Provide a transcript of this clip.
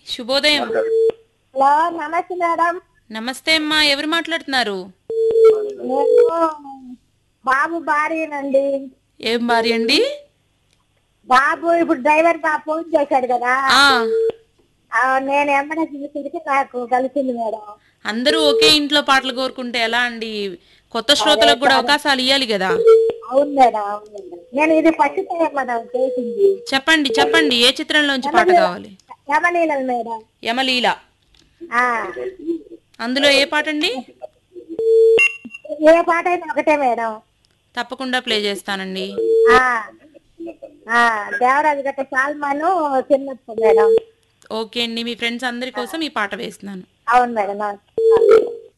శుభోదయం హలో నమస్తే మేడం నమస్తే అమ్మా ఎవరు మాట్లాడుతున్నారు నేను బాబు భార్యనండి ఏం భార్య అండి బాబు ఇప్పుడు డ్రైవర్ గా ఫోన్ చేశాడు కదా ఆ ఆ, నేను ఎమ్మడే చూసేసరికి నాకు కలిసింది మేడం అందరూ ఒకే ఇంట్లో పాటలు కోరుకుంటే ఎలా అండి కొత్త శ్రోతలకు కూడా అవకాశాలు ఇవ్వాలి కదా అవును మేడం అవును మేడం నేను ఇది ఫస్ట్ టైం మేడం చేసింది చెప్పండి చెప్పండి ఏ చిత్రంలోంచి పాట కావాలి యమనీలం మేడం యమలీల ఆ, అందులో ఏ పాట అండి ఏ పాట అయినా ఒకటే మేడం తప్పకుండా ప్లే చేస్తానండి ఆ, ఆ, దేవరాజు గట్ట సాల్మాను చిన్నప్ప మేడం ఓకే అండి మీ ఫ్రెండ్స్ అందరి కోసం ఈ పాట వేస్తున్నాను అవును మేడం అవును.